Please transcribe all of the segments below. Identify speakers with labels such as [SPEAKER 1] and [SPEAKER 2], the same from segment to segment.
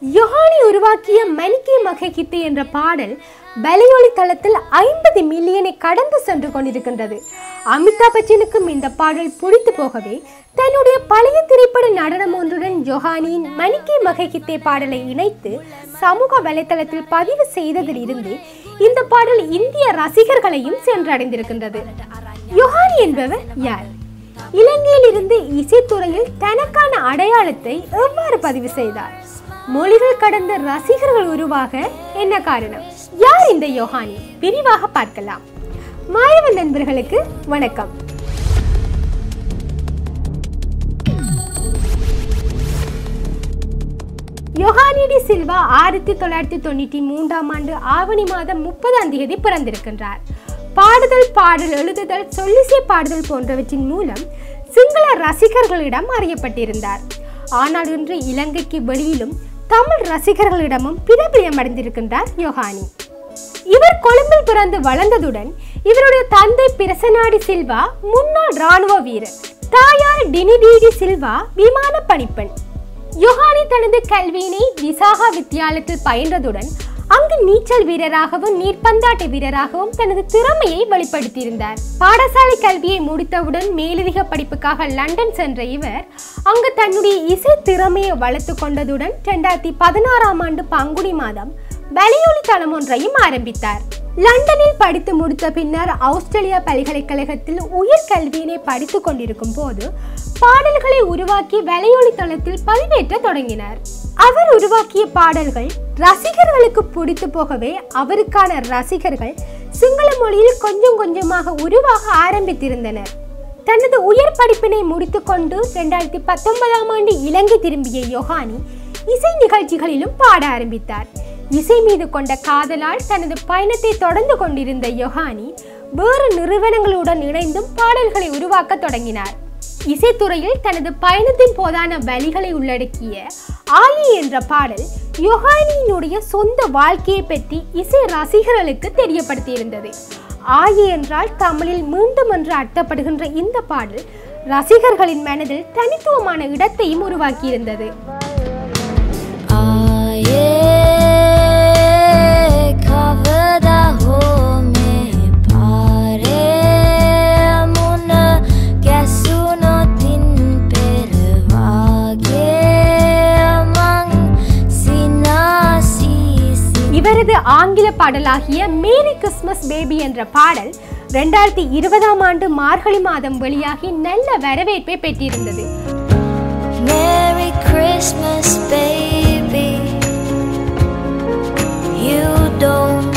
[SPEAKER 1] யோஹானி உருவாக்கிய மணிக்கே மகைக்கித்து என்ற பாடல் வலையொலி தளத்தில் ஐம்பது மில்லியனை கடந்து சென்று கொண்டிருக்கின்றது அமிதாப் பச்சனுக்கும் இந்த பாடல் பிடித்து போகவே தன்னுடைய பழைய திரைப்பட நடனம் ஒன்றுடன் ஜொஹானியின் மணிக்கே மகைக்கித்தே பாடலை இணைத்து சமூக வலைத்தளத்தில் பதிவு செய்ததில் இருந்து இந்த பாடல் இந்திய ரசிகர்களையும் சென்றடைந்திருக்கின்றது யோஹானி என்பவர் யார் இலங்கையில் இருந்து இசைத்துறையில் தனக்கான அடையாளத்தை எவ்வாறு பதிவு செய்தார் மொழிகள் கடந்த ரசிகர்கள் உருவாக என்ன காரணம் யார் இந்த யோகானி விரிவாக பார்க்கலாம் மாயவன் நண்பர்களுக்கு வணக்கம் யோகானிடி சில்வா ஆயிரத்தி தொள்ளாயிரத்தி தொண்ணூற்றி மூன்றாம் ஆண்டு ஆவணி மாதம் முப்பதாம் தேதி பிறந்திருக்கின்றார் பாடுதல் பாடல் எழுதுதல் சொல்லிசை பாடுதல் போன்றவற்றின் மூலம் சிங்கள ரசிகர்களிடம் அறியப்பட்டிருந்தார் ஆனால் இன்று இலங்கைக்கு வெளியிலும் தமிழ் ரசிகர்களிடமும் பிரபலியம் அடைந்திருக்கின்றார் யோகானி இவர் கொழும்பில் பிறந்து வளர்ந்ததுடன் இவருடைய தந்தை பிரசனாடி சில்வா முன்னாள் ராணுவ வீரர் தாயார் டினிடிடி சில்வா விமான பணிப்பெண் யோகானி தனது கல்வியினை விசாகா வித்தியாலயத்தில் பயின்றதுடன் அங்கு நீச்சல் வீரராகவும் நீர்ப்பந்தாட்ட வீரராகவும் தனது திறமையை வெளிப்படுத்தியிருந்தார் பாடசாலை கல்வியை முடித்தவுடன் மேலதிக படிப்புக்காக லண்டன் சென்ற இவர் அங்கு தன்னுடைய இசை திறமையை வளர்த்து கொண்டதுடன் இரண்டாயிரத்தி பதினாறாம் ஆண்டு பங்குனி மாதம் வலையொலி தளம் ஒன்றையும் ஆரம்பித்தார் லண்டனில் படித்து முடித்த பின்னர் ஆஸ்திரேலியா பல்கலைக்கழகத்தில் உயர் கல்வியினை படித்துக் கொண்டிருக்கும் போது பாடல்களை உருவாக்கி வலையொலி தளத்தில் பதிவேற்ற தொடங்கினார் அவர் உருவாக்கிய பாடல்கள் ரசிகர்களுக்கு பிடித்து போகவே அவருக்கான ரசிகர்கள் சிங்கள மொழியில் கொஞ்சம் கொஞ்சமாக உருவாக ஆரம்பித்திருந்தனர் தனது உயர் படிப்பினை முடித்துக்கொண்டு இரண்டாயிரத்தி பத்தொன்பதாம் ஆண்டு இலங்கை திரும்பிய யோகானி இசை நிகழ்ச்சிகளிலும் பாட ஆரம்பித்தார் இசை மீது கொண்ட காதலால் தனது பயணத்தை தொடர்ந்து கொண்டிருந்த யோகானி வேறு நிறுவனங்களுடன் இணைந்தும் பாடல்களை உருவாக்க தொடங்கினார் இசைத்துறையில் தனது பயணத்தின் போதான வழிகளை உள்ளடக்கிய ஆயி என்ற பாடல் யோகானியினுடைய சொந்த வாழ்க்கையை பற்றி இசை ரசிகர்களுக்கு தெரியப்படுத்தியிருந்தது ஆயி என்றால் தமிழில் மீண்டும் என்று அர்த்தப்படுகின்ற இந்த பாடல் ரசிகர்களின் மனதில் தனித்துவமான இடத்தையும் உருவாக்கியிருந்தது
[SPEAKER 2] आए कवदा हो में पारे मुन कैसुनो तिन पेरवागे अमंग सिनासी
[SPEAKER 1] இவரது ஆங்கில பாடலாகிய மேரி கிறிஸ்மஸ் பேபி என்ற பாடல் ரெண்டாயிரத்தி இருபதாம் ஆண்டு மார்கழி மாதம் வெளியாகி நல்ல வரவேற்பை பெற்றிருந்தது
[SPEAKER 2] Merry Christmas, baby. You don't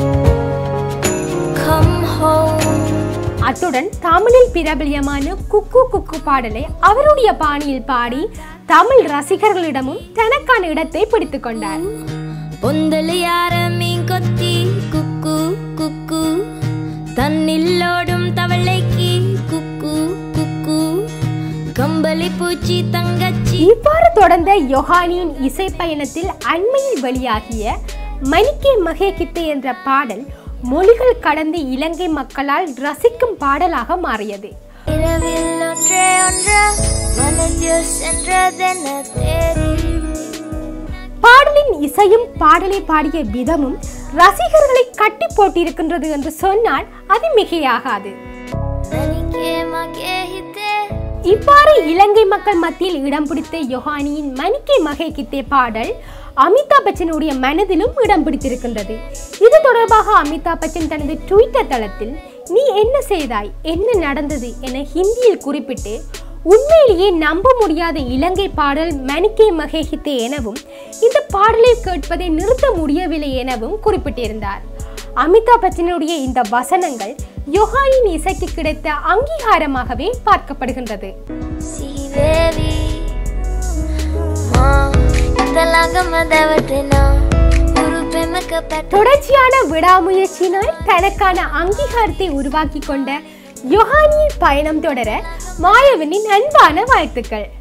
[SPEAKER 2] come home.
[SPEAKER 1] அத்துடன் தமிழில் பிரபலியமான குக்கு குக்கு பாடலை அவருடைய பாணியில் பாடி தமிழ் ரசிகர்களிடமும் தனக்கான இடத்தை பிடித்துக் கொண்டார்
[SPEAKER 2] പൊന്തലിയാര മീൻ കൊത്തി കുക്കു കുക്കു തന്നില്ലോടും തവളയ്ക്ക് കുക്കു കുക്കു കമ്പളി പൂച്ചി തങ്കച്ചി
[SPEAKER 1] இவ்வாறு தொடர்ந்த யோகானியின் இசை பயணத்தில் அண்மையில் வெளியாகிய மணிக்கே மகே கித்து என்ற பாடல் மொழிகள் கடந்து இலங்கை மக்களால் ரசிக்கும் பாடலாக மாறியது
[SPEAKER 2] இரவில் ஒன்றே ஒன்று மனதில் சென்றதென தேடி
[SPEAKER 1] பாடலின் இசையும் பாடலை பாடிய விதமும் ரசிகர்களை கட்டி போட்டிருக்கின்றது என்று சொன்னால் அது மிகையாகாது
[SPEAKER 2] ನನಗೆ ಮಗೆ ಹಿತೆ
[SPEAKER 1] இவ்வாறு இலங்கை மக்கள் மத்தியில் இடம் பிடித்த யோகானியின் மணிக்கே மகே கித்தே பாடல் அமிதாப் பச்சனுடைய மனதிலும் இடம் பிடித்திருக்கின்றது இது தொடர்பாக அமிதாப் பச்சன் தனது ட்விட்டர் தளத்தில் நீ என்ன செய்தாய் என்ன நடந்தது என ஹிந்தியில் குறிப்பிட்டு உண்மையிலேயே நம்ப முடியாத இலங்கை பாடல் மணிக்கே மகேஹித்தே எனவும் இந்த பாடலை கேட்பதை நிறுத்த முடியவில்லை எனவும் குறிப்பிட்டிருந்தார் அமிதாப் பச்சனுடைய இந்த வசனங்கள் யோகானின் இசைக்கு கிடைத்த அங்கீகாரமாகவே பார்க்கப்படுகின்றது
[SPEAKER 2] ಶ್ರೀದೇವಿ ಮಾ ಇಂದಲಾಂಗ ಮದವಟನ ಗುರು ಪ್ರೇಮಕ ಪೆಟ್ಟ
[SPEAKER 1] தொடர்ச்சியான விடாமுயற்சியினால் தனக்கான அங்கீகாரத்தை உருவாக்கி கொண்ட யோகானியின் பயணம் தொடர மாயவனின் அன்பான வாழ்த்துக்கள்